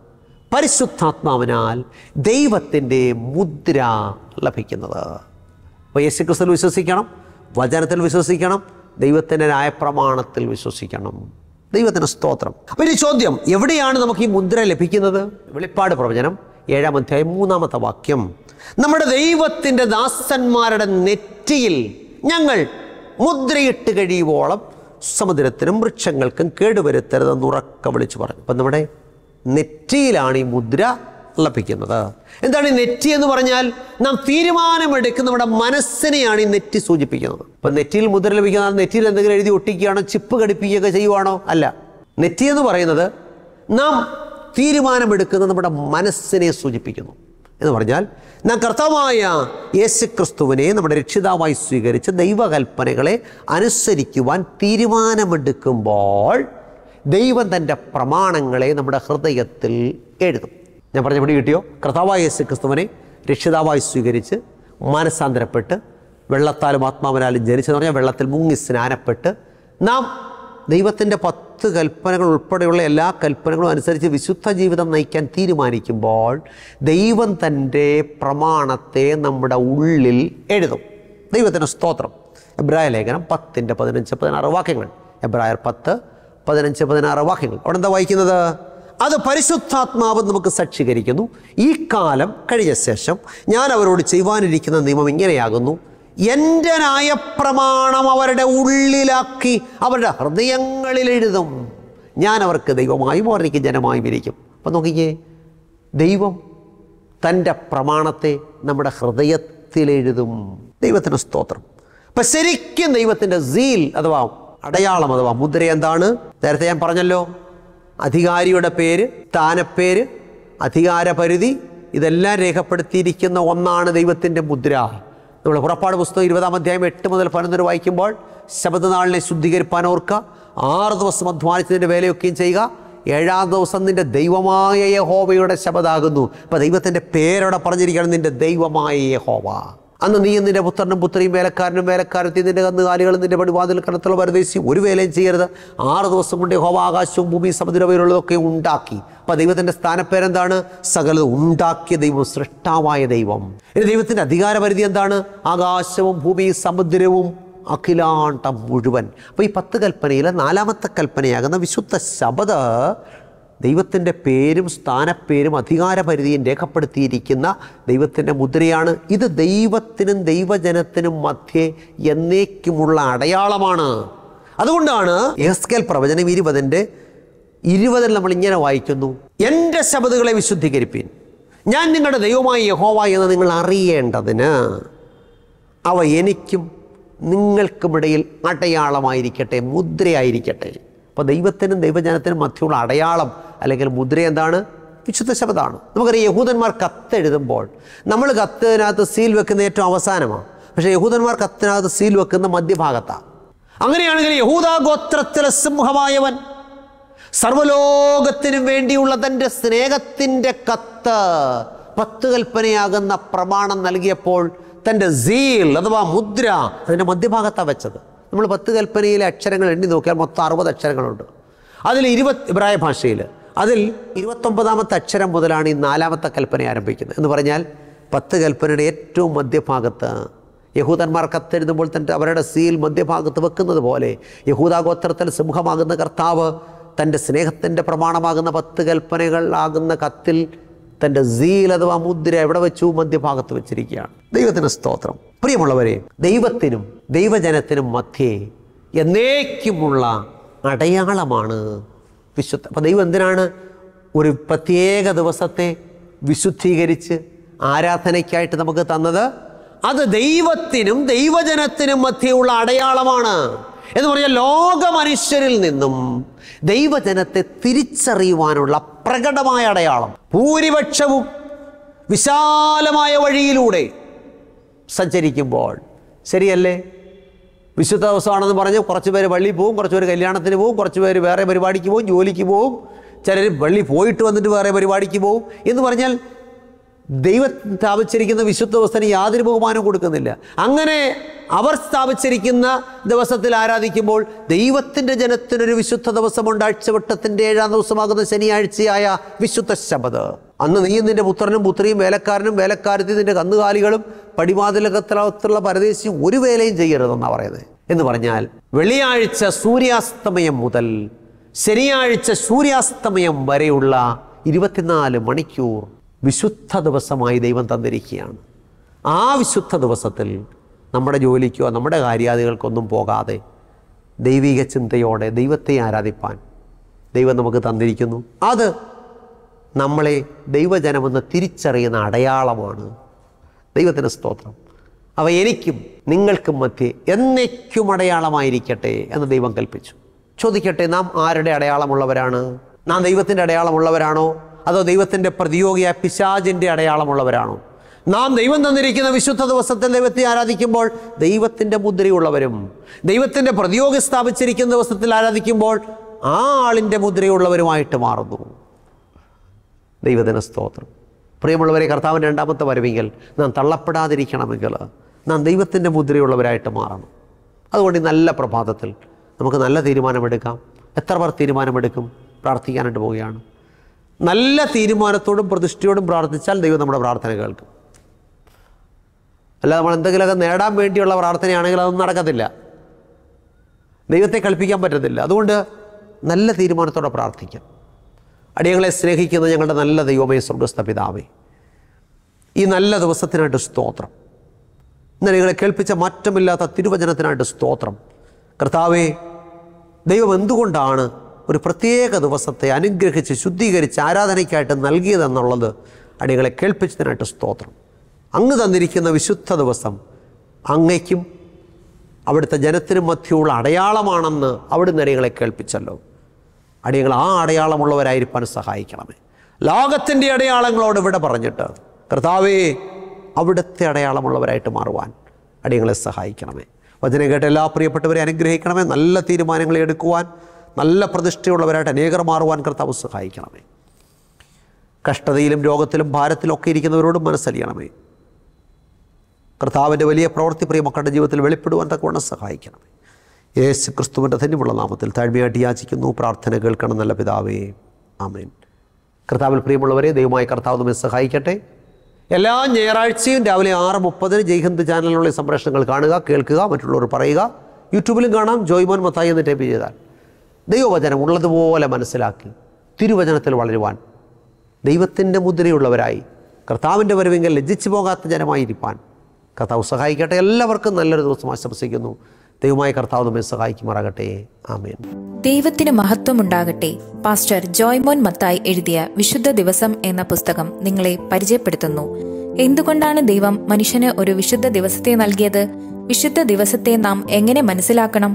പരിശുദ്ധാത്മാവിനാൽ ദൈവത്തിൻ്റെ മുദ്ര ലഭിക്കുന്നത് അപ്പോൾ യേശു ക്രിസ്തുവിൽ വിശ്വസിക്കണം വചനത്തിൽ വിശ്വസിക്കണം ദൈവത്തിൻ്റെ ന്യായപ്രമാണത്തിൽ വിശ്വസിക്കണം ദൈവത്തിന് സ്തോത്രം അപ്പോൾ ഇനി ചോദ്യം എവിടെയാണ് നമുക്ക് ഈ മുദ്ര ലഭിക്കുന്നത് വെളിപ്പാട് പ്രവചനം ഏഴാം അധ്യായം മൂന്നാമത്തെ വാക്യം നമ്മുടെ ദൈവത്തിൻ്റെ ദാസന്മാരുടെ നെറ്റിയിൽ ഞങ്ങൾ മുദ്രയിട്ട് കഴിയുവോളം സമുദ്രത്തിനും വൃക്ഷങ്ങൾക്കും കേടുവരുത്തരുതെന്ന് ഉറക്ക വിളിച്ചു പറഞ്ഞു അപ്പം നമ്മുടെ നെറ്റിയിലാണ് ഈ മുദ്ര ലഭിക്കുന്നത് എന്താണ് ഈ നെറ്റി എന്ന് പറഞ്ഞാൽ നാം തീരുമാനമെടുക്കുന്ന നമ്മുടെ മനസ്സിനെയാണ് ഈ നെറ്റി സൂചിപ്പിക്കുന്നത് അപ്പം നെറ്റിയിൽ മുദ്ര ലഭിക്കുന്ന നെറ്റിയിൽ എന്തെങ്കിലും എഴുതി ഒട്ടിക്കുകയാണോ ചിപ്പ് ഘടിപ്പിക്കുകയൊക്കെ ചെയ്യുവാണോ അല്ല നെറ്റി എന്ന് പറയുന്നത് നാം തീരുമാനമെടുക്കുന്ന നമ്മുടെ മനസ്സിനെ സൂചിപ്പിക്കുന്നു എന്ന് പറഞ്ഞാൽ നാം കർത്താവായ യേശു ക്രിസ്തുവിനെ നമ്മുടെ രക്ഷിതാവായി സ്വീകരിച്ച് ദൈവകൽപ്പനകളെ അനുസരിക്കുവാൻ തീരുമാനമെടുക്കുമ്പോൾ ദൈവം തൻ്റെ പ്രമാണങ്ങളെ നമ്മുടെ ഹൃദയത്തിൽ എഴുതും ഞാൻ പറഞ്ഞ പിടി കിട്ടിയോ കർത്താവായ യേശു ക്രിസ്തുവിനെ രക്ഷിതാവായി സ്വീകരിച്ച് മാനസാന്തരപ്പെട്ട് വെള്ളത്താലും ആത്മാവിനാലും ജനിച്ചെന്ന് പറഞ്ഞാൽ വെള്ളത്തിൽ മുങ്ങി സ്നാനപ്പെട്ട് നാം ദൈവത്തിൻ്റെ പത്ത് കൽപ്പനകൾ ഉൾപ്പെടെയുള്ള എല്ലാ കൽപ്പനകളും അനുസരിച്ച് വിശുദ്ധ ജീവിതം നയിക്കാൻ തീരുമാനിക്കുമ്പോൾ ദൈവം തൻ്റെ പ്രമാണത്തെ നമ്മുടെ ഉള്ളിൽ എഴുതും ദൈവത്തിന് സ്തോത്രം എബ്രായ ലേഖനം പത്തിൻ്റെ പതിനഞ്ച് പതിനാറ് വാക്യങ്ങൾ എബ്രായർ പത്ത് പതിനഞ്ച് പതിനാറ് വാക്യങ്ങൾ അവിടെ എന്താ വായിക്കുന്നത് അത് പരിശുദ്ധാത്മാവ് നമുക്ക് സാക്ഷീകരിക്കുന്നു ഈ കാലം കഴിഞ്ഞ ശേഷം ഞാൻ അവരോട് ചെയ്യുവാനിരിക്കുന്ന നിയമം ഇങ്ങനെയാകുന്നു എൻ്റെ ന്യായപ്രമാണം അവരുടെ ഉള്ളിലാക്കി അവരുടെ ഹൃദയങ്ങളിൽ എഴുതും ഞാൻ അവർക്ക് ദൈവമായും അവർക്ക് ജനമായും ഇരിക്കും അപ്പം നോക്കിക്കേ ദൈവം തൻ്റെ പ്രമാണത്തെ നമ്മുടെ ഹൃദയത്തിൽ എഴുതും ദൈവത്തിന് സ്തോത്രം അപ്പം ശരിക്കും ദൈവത്തിൻ്റെ സീൽ അഥവാ അടയാളം അഥവാ മുദ്ര എന്താണ് നേരത്തെ ഞാൻ പറഞ്ഞല്ലോ അധികാരിയുടെ പേര് സ്ഥാനപ്പേര് അധികാരപരിധി ഇതെല്ലാം രേഖപ്പെടുത്തിയിരിക്കുന്ന ഒന്നാണ് ദൈവത്തിൻ്റെ മുദ്ര നമ്മൾ പുറപ്പാട് പുസ്തകം ഇരുപതാം അധ്യായം എട്ട് മുതൽ പതിനൊന്ന് വരെ വായിക്കുമ്പോൾ ശബദനാളിനെ ശുദ്ധീകരിപ്പാൻ ഓർക്കുക ആറ് ദിവസം അധ്വാനിച്ചതിൻ്റെ വേലയൊക്കെയും ചെയ്യുക ഏഴാം ദിവസം നിന്റെ ദൈവമായ യഹോവയുടെ ശബദാകുന്നു അപ്പം ദൈവത്തിൻ്റെ പേരവിടെ പറഞ്ഞിരിക്കുകയാണ് നിന്റെ ദൈവമായ യഹോവ അന്ന് നീയും നിന്റെ പുത്രനും പുത്രിയും വേലക്കാരനും വേലക്കാരത്തി നിന്റെ കന്നുകാലികളും നിന്റെ പടിവാതിൽ കടത്തുള്ള പരദേശി ഒരു വേലയും ചെയ്യരുത് ആറ് ദിവസം കൊണ്ട് യഹോവ ആകാശവും ഭൂമി സമുദ്രവയിലുള്ളതൊക്കെ ഉണ്ടാക്കി അപ്പം ദൈവത്തിൻ്റെ സ്ഥാനപ്പേരെന്താണ് സകലത് ഉണ്ടാക്കിയ ദൈവം സൃഷ്ടാവായ ദൈവം ഇനി ദൈവത്തിൻ്റെ അധികാരപരിധി എന്താണ് ആകാശവും ഭൂമിയും സമുദ്രവും അഖിലാണ്ടം മുഴുവൻ അപ്പോൾ ഈ പത്ത് കൽപ്പനയിലെ നാലാമത്തെ കൽപ്പനയാകുന്ന വിശുദ്ധ ശബദ ദൈവത്തിൻ്റെ പേരും സ്ഥാനപ്പേരും അധികാരപരിധിയും രേഖപ്പെടുത്തിയിരിക്കുന്ന ദൈവത്തിൻ്റെ മുദ്രയാണ് ഇത് ദൈവത്തിനും ദൈവജനത്തിനും മധ്യേ എന്നേക്കുമുള്ള അടയാളമാണ് അതുകൊണ്ടാണ് എസ്കേൽ പ്രവചനം ഇരുപതിൻ്റെ ഇരുപതിൽ നമ്മൾ ഇങ്ങനെ വായിക്കുന്നു എൻ്റെ ശബദുകളെ വിശുദ്ധീകരിപ്പീൻ ഞാൻ നിങ്ങളുടെ ദൈവമായ യഹോവ എന്ന് നിങ്ങൾ അറിയേണ്ടതിന് അവ എനിക്കും നിങ്ങൾക്കുമിടയിൽ അടയാളമായിരിക്കട്ടെ മുദ്രയായിരിക്കട്ടെ അപ്പോൾ ദൈവത്തിനും ദൈവജനത്തിനും മധ്യമുള്ള അടയാളം അല്ലെങ്കിൽ മുദ്ര എന്താണ് വിശുദ്ധ ശബ്ദമാണ് നമുക്കറിയാം യഹൂദന്മാർ കത്തെഴുതുമ്പോൾ നമ്മൾ കത്തിനകത്ത് സീൽ വെക്കുന്ന ഏറ്റവും അവസാനമാണ് പക്ഷേ യഹൂദന്മാർ കത്തിനകത്ത് സീൽ വെക്കുന്ന മധ്യഭാഗത്താണ് അങ്ങനെയാണെങ്കിൽ യഹൂദ ഗോത്രത്തിലെ സിംഹമായവൻ സർവലോകത്തിനും വേണ്ടിയുള്ള തൻ്റെ സ്നേഹത്തിൻ്റെ കത്ത് പത്ത് കൽപ്പനയാകുന്ന പ്രമാണം നൽകിയപ്പോൾ തൻ്റെ സീൽ അഥവാ മുദ്ര അതിൻ്റെ മധ്യഭാഗത്താണ് വെച്ചത് നമ്മൾ പത്ത് കൽപ്പനയിലെ അക്ഷരങ്ങൾ എണ്ണി നോക്കിയാൽ മൊത്തം അറുപത് അക്ഷരങ്ങളുണ്ട് അതിൽ ഇരുപത് ഇബ്രായ ഭാഷയിൽ അതിൽ ഇരുപത്തൊമ്പതാമത്തെ അക്ഷരം മുതലാണ് ഈ നാലാമത്തെ കൽപ്പന ആരംഭിക്കുന്നത് എന്ന് പറഞ്ഞാൽ പത്ത് കൽപ്പനയുടെ ഏറ്റവും മധ്യഭാഗത്ത് യഹൂദന്മാർ കത്തെഴുതുമ്പോൾ തന്നെ അവരുടെ സീൽ മധ്യഭാഗത്ത് വെക്കുന്നത് പോലെ യഹൂദാഗോത്രത്തിൽ സിംഹമാകുന്ന കർത്താവ് തൻ്റെ സ്നേഹത്തിൻ്റെ പ്രമാണമാകുന്ന പത്ത് കൽപ്പനകൾ ആകുന്ന കത്തിൽ തൻ്റെ സീൽ അഥവാ മുദ്ര എവിടെ വെച്ചു മധ്യഭാഗത്ത് വെച്ചിരിക്കുകയാണ് ദൈവത്തിന് സ്തോത്രം പ്രിയമുള്ളവരെ ദൈവത്തിനും ദൈവജനത്തിനും മധ്യേ എന്നേക്കുമുള്ള അടയാളമാണ് വിശുദ്ധ അപ്പോൾ ദൈവം എന്തിനാണ് ഒരു പ്രത്യേക ദിവസത്തെ വിശുദ്ധീകരിച്ച് ആരാധനയ്ക്കായിട്ട് നമുക്ക് തന്നത് അത് ദൈവത്തിനും ദൈവജനത്തിനും മധ്യയുള്ള അടയാളമാണ് എന്ന് പറഞ്ഞാൽ ലോക മനുഷ്യരിൽ നിന്നും ദൈവജനത്തെ തിരിച്ചറിയുവാനുള്ള പ്രകടമായ അടയാളം ഭൂരിപക്ഷവും വിശാലമായ വഴിയിലൂടെ സഞ്ചരിക്കുമ്പോൾ ശരിയല്ലേ വിശുദ്ധ ദിവസമാണെന്ന് പറഞ്ഞ് കുറച്ച് പേര് പള്ളിയിൽ പോകും കുറച്ച് പേര് കല്യാണത്തിന് പോകും കുറച്ച് പേര് വേറെ പരിപാടിക്ക് പോകും ജോലിക്ക് പോകും ചിലർ പള്ളി പോയിട്ട് വന്നിട്ട് വേറെ പരിപാടിക്ക് പോകും എന്ന് പറഞ്ഞാൽ ദൈവം സ്ഥാപിച്ചിരിക്കുന്ന വിശുദ്ധ ദിവസത്തിന് യാതൊരു ബഹുമാനവും കൊടുക്കുന്നില്ല അങ്ങനെ അവർ സ്ഥാപിച്ചിരിക്കുന്ന ദിവസത്തിൽ ആരാധിക്കുമ്പോൾ ദൈവത്തിൻ്റെ ജനത്തിനൊരു വിശുദ്ധ ദിവസമുണ്ട് ആഴ്ചവട്ടത്തിൻ്റെ ഏഴാം ദിവസമാകുന്ന ശനിയാഴ്ചയായ വിശുദ്ധ ശബത് അന്ന് നീയും നിന്റെ പുത്രനും പുത്രിയും വേലക്കാരനും വേലക്കാരത്തി നിന്റെ കന്നുകാലികളും പടിവാതിലകത്തിലുള്ള പരദേശിയും ഒരു വേലയും ചെയ്യരുതെന്നാണ് പറയുന്നത് എന്ന് പറഞ്ഞാൽ വെള്ളിയാഴ്ച സൂര്യാസ്തമയം മുതൽ ശനിയാഴ്ച സൂര്യാസ്തമയം വരെയുള്ള ഇരുപത്തിനാല് മണിക്കൂർ വിശുദ്ധ ദിവസമായി ദൈവം തന്നിരിക്കുകയാണ് ആ വിശുദ്ധ ദിവസത്തിൽ നമ്മുടെ ജോലിക്കോ നമ്മുടെ കാര്യാദികൾക്കൊന്നും പോകാതെ ദൈവിക ചിന്തയോടെ ദൈവത്തെ ആരാധിപ്പാൻ ദൈവം നമുക്ക് തന്നിരിക്കുന്നു അത് നമ്മളെ ദൈവജനമെന്ന് തിരിച്ചറിയുന്ന അടയാളമാണ് ദൈവത്തിന് സ്തോത്രം അവ എനിക്കും നിങ്ങൾക്കും മധ്യേ എന്നേക്കും അടയാളമായിരിക്കട്ടെ എന്ന് ദൈവം കൽപ്പിച്ചു ചോദിക്കട്ടെ നാം ആരുടെ അടയാളമുള്ളവരാണ് നാം ദൈവത്തിൻ്റെ അടയാളമുള്ളവരാണോ അതോ ദൈവത്തിൻ്റെ പ്രതിയോഗിയായ പിശാചിൻ്റെ അടയാളമുള്ളവരാണോ നാം ദൈവം തന്നിരിക്കുന്ന വിശുദ്ധ ദിവസത്തിൽ ദൈവത്തെ ആരാധിക്കുമ്പോൾ ദൈവത്തിൻ്റെ മുദ്രയുള്ളവരും ദൈവത്തിൻ്റെ പ്രതിയോഗി സ്ഥാപിച്ചിരിക്കുന്ന ദിവസത്തിൽ ആരാധിക്കുമ്പോൾ ആ ആളിൻ്റെ മുദ്രയുള്ളവരുമായിട്ട് മാറുന്നു ദൈവദിന സ്തോത്രം പ്രിയമുള്ളവരെ കർത്താവിൻ്റെ രണ്ടാമത്തെ വരവെങ്കിൽ നാം തള്ളപ്പെടാതിരിക്കണമെങ്കിൽ നാം ദൈവത്തിൻ്റെ മുദ്രയുള്ളവരായിട്ട് മാറണം അതുകൊണ്ട് ഈ നല്ല പ്രഭാതത്തിൽ നമുക്ക് നല്ല തീരുമാനമെടുക്കാം എത്ര പേർ തീരുമാനമെടുക്കും പ്രാർത്ഥിക്കാനായിട്ട് പോവുകയാണ് നല്ല തീരുമാനത്തോടും പ്രതിഷ്ഠയോടും പ്രാർത്ഥിച്ചാൽ ദൈവം നമ്മുടെ പ്രാർത്ഥന കേൾക്കും അല്ല നമ്മൾ എന്തെങ്കിലുമൊക്കെ നേടാൻ വേണ്ടിയുള്ള പ്രാർത്ഥനയാണെങ്കിൽ അതൊന്നും നടക്കത്തില്ല ദൈവത്തെ കൽപ്പിക്കാൻ പറ്റത്തില്ല അതുകൊണ്ട് നല്ല തീരുമാനത്തോടെ പ്രാർത്ഥിക്കാം അടിയങ്ങളെ സ്നേഹിക്കുന്ന ഞങ്ങളുടെ നല്ല ദൈവമേ സ്വർഗസ്ഥ പിതാവേ ഈ നല്ല ദിവസത്തിനായിട്ട് സ്തോത്രം ഇന്ന് നിങ്ങളെ കേൾപ്പിച്ച മാറ്റമില്ലാത്ത തിരുവചനത്തിനായിട്ട് സ്തോത്രം കർത്താവേ ദൈവം എന്തുകൊണ്ടാണ് ഒരു പ്രത്യേക ദിവസത്തെ അനുഗ്രഹിച്ച് ശുദ്ധീകരിച്ച് ആരാധനയ്ക്കായിട്ട് നൽകിയതെന്നുള്ളത് അടികളെ കേൾപ്പിച്ചതിനായിട്ട് സ്തോത്രം അങ്ങ് തന്നിരിക്കുന്ന വിശുദ്ധ ദിവസം അങ്ങയ്ക്കും അവിടുത്തെ ജനത്തിനും മധ്യമുള്ള അടയാളമാണെന്ന് അവിടുന്ന് അടികളെ കേൾപ്പിച്ചല്ലോ അടിയങ്ങൾ ആ അടയാളമുള്ളവരായിരിക്കാൻ സഹായിക്കണമേ ലോകത്തിൻ്റെ അടയാളങ്ങളോട് ഇവിടെ പറഞ്ഞിട്ട് കർത്താവേ അവിടുത്തെ അടയാളമുള്ളവരായിട്ട് മാറുവാൻ അടിയങ്ങളെ സഹായിക്കണമേ വചനം കേട്ട എല്ലാ പ്രിയപ്പെട്ടവരെ അനുഗ്രഹിക്കണമേ നല്ല തീരുമാനങ്ങൾ എടുക്കുവാൻ നല്ല പ്രതിഷ്ഠയുള്ളവരായിട്ട് അനേകർ മാറുവാൻ കർത്താവ് സഹായിക്കണമേ കഷ്ടതയിലും രോഗത്തിലും ഭാരത്തിലൊക്കെ ഇരിക്കുന്നവരോടും മനസ്സലിയണമേ കർത്താവിൻ്റെ വലിയ പ്രവൃത്തി പ്രിയ മക്കളുടെ ജീവിതത്തിൽ വെളിപ്പെടുവാൻ തക്കവണ്ണം സഹായിക്കണമേ യേശു ക്രിസ്തുവിൻ്റെ ധന്യമുള്ള നാമത്തിൽ താഴ്മയായിട്ട് യാചിക്കുന്നു പ്രാർത്ഥന കേൾക്കണം നല്ല പിതാവേ ആമേൻ കർത്താവിൽ പ്രിയമുള്ളവരെ ദൈവമായ കർത്താവ് നമ്മെ സഹായിക്കട്ടെ എല്ലാ ഞായറാഴ്ചയും രാവിലെ ആറ് മുപ്പതിന് ജയ്ഹിന്ദ് ചാനലിലുള്ള ഈ സംപ്രേഷണങ്ങൾ കാണുക കേൾക്കുക മറ്റുള്ളവർ പറയുക യൂട്യൂബിലും കാണാം ജോയ്മോൻ മത്തായി എന്ന് ടൈപ്പ് ചെയ്താൽ ദൈവവചനം ഉള്ളതുപോലെ മനസ്സിലാക്കി തിരുവചനത്തിൽ വളരുവാൻ ദൈവത്തിൻ്റെ മുദ്രയുള്ളവരായി കർത്താവിൻ്റെ വരവെങ്കിൽ ലജ്ജിച്ചു പോകാത്ത ജനമായിരിക്കാൻ കർത്താവ് സഹായിക്കട്ടെ എല്ലാവർക്കും നല്ലൊരു ദിവസം ആശംസിക്കുന്നു ദൈവമായ കർത്താവ് നമ്മെ സഹായിക്കുമാറാകട്ടെ ആമേൻ
ദൈവത്തിന് മഹത്വമുണ്ടാകട്ടെ പാസ്റ്റർ ജോയ്മോൻ മത്തായി എഴുതിയ വിശുദ്ധ ദിവസം എന്ന പുസ്തകം നിങ്ങളെ പരിചയപ്പെടുത്തുന്നു എന്തുകൊണ്ടാണ് ദൈവം മനുഷ്യന് ഒരു വിശുദ്ധ ദിവസത്തെ നൽകിയത് വിശുദ്ധ ദിവസത്തെ നാം എങ്ങനെ മനസ്സിലാക്കണം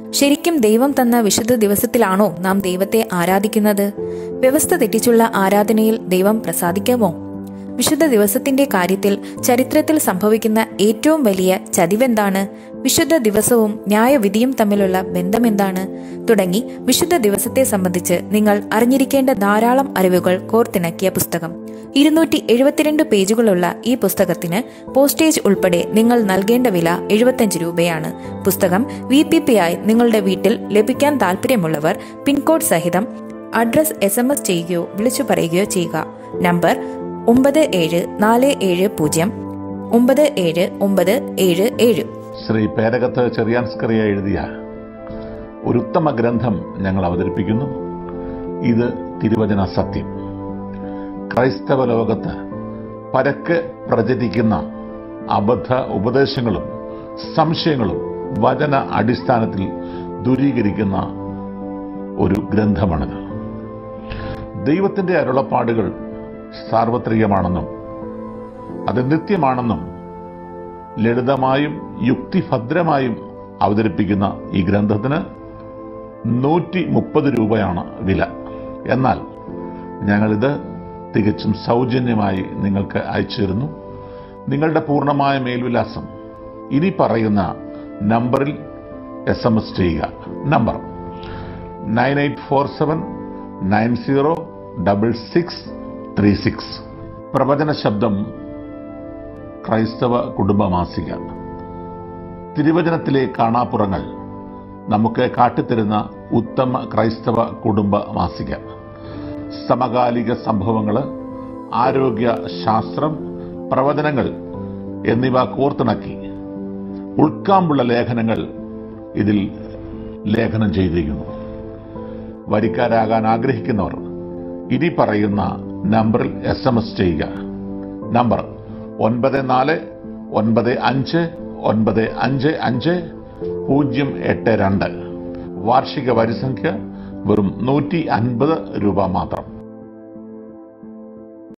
ശരിക്കും ദൈവം തന്ന വിശുദ്ധ ദിവസത്തിലാണോ നാം ദൈവത്തെ ആരാധിക്കുന്നത് വ്യവസ്ഥ തെറ്റിച്ചുള്ള ആരാധനയിൽ ദൈവം പ്രസാദിക്കാമോ വിശുദ്ധ ദിവസത്തിന്റെ കാര്യത്തിൽ ചരിത്രത്തിൽ സംഭവിക്കുന്ന ഏറ്റവും വലിയ ചതിവെന്താണ് വിശുദ്ധ ദിവസവും ന്യായവിധിയും തമ്മിലുള്ള ബന്ധമെന്താണ് തുടങ്ങി വിശുദ്ധ ദിവസത്തെ സംബന്ധിച്ച് നിങ്ങൾ അറിഞ്ഞിരിക്കേണ്ട ധാരാളം അറിവുകൾ കോർത്തിണക്കിയ പുസ്തകം ഇരുന്നൂറ്റി എഴുപത്തിരണ്ട് പേജുകളുള്ള ഈ പുസ്തകത്തിന് പോസ്റ്റേജ് ഉൾപ്പെടെ നിങ്ങൾ നൽകേണ്ട വില എഴുപത്തഞ്ച് രൂപയാണ് പുസ്തകം വി പി പി ആയി നിങ്ങളുടെ വീട്ടിൽ ലഭിക്കാൻ താല്പര്യമുള്ളവർ പിൻകോഡ് സഹിതം അഡ്രസ് എസ് എം എസ് ചെയ്യുകയോ വിളിച്ചു പറയുകയോ ചെയ്യുക നമ്പർ ഒമ്പത് ഏഴ് നാല് ഏഴ് പൂജ്യം ഒമ്പത് ഏഴ് ഒമ്പത് ഏഴ് ഏഴ്
ശ്രീ പേരകത്ത് ചെറിയാൻസ്കറിയ എഴുതിയ ഒരു ഉത്തമ ഗ്രന്ഥം ഞങ്ങൾ അവതരിപ്പിക്കുന്നു ഇത് തിരുവചന സത്യം ക്രൈസ്തവ ലോകത്ത് പരക്കെ പ്രചരിക്കുന്ന അബദ്ധ ഉപദേശങ്ങളും സംശയങ്ങളും വചന അടിസ്ഥാനത്തിൽ ദൂരീകരിക്കുന്ന ഒരു ഗ്രന്ഥമാണിത് ദൈവത്തിന്റെ അരുളപ്പാടുകൾ സാർവത്രികമാണെന്നും അത് നിത്യമാണെന്നും ലളിതമായും യുക്തിഭദ്രമായും അവതരിപ്പിക്കുന്ന ഈ ഗ്രന്ഥത്തിന് നൂറ്റി മുപ്പത് രൂപയാണ് വില എന്നാൽ ഞങ്ങളിത് തികച്ചും സൗജന്യമായി നിങ്ങൾക്ക് അയച്ചു തരുന്നു നിങ്ങളുടെ പൂർണ്ണമായ മേൽവിലാസം ഇനി പറയുന്ന നമ്പറിൽ എസ് എം എസ് ചെയ്യുക number nine eight four seven nine zero double six three six പ്രവചന ശബ്ദം ക്രൈസ്തവ കുടുംബ മാസിക തിരുവചനത്തിലെ കാണാപ്പുറങ്ങൾ നമുക്ക് കാട്ടിത്തരുന്ന ഉത്തമ ക്രൈസ്തവ കുടുംബ മാസിക സമകാലിക സംഭവങ്ങൾ ആരോഗ്യ ശാസ്ത്രം പ്രവചനങ്ങൾ എന്നിവ കോർത്തിണക്കി ഉൾക്കാമ്പുള്ള ലേഖനങ്ങൾ ഇതിൽ ലേഖനം ചെയ്തിരിക്കുന്നു വരിക്കാരാകാൻ ആഗ്രഹിക്കുന്നവർ ഇനി പറയുന്ന നമ്പറിൽ എസ് എം എസ് ചെയ്യുക നമ്പർ ഒൻപത് നാല് ഒൻപത് അഞ്ച് ഒൻപത് അഞ്ച് അഞ്ച് പൂജ്യം എട്ട് രണ്ട് വാർഷിക വരിസംഖ്യ വെറും നൂറ്റി അൻപത് രൂപ മാത്രം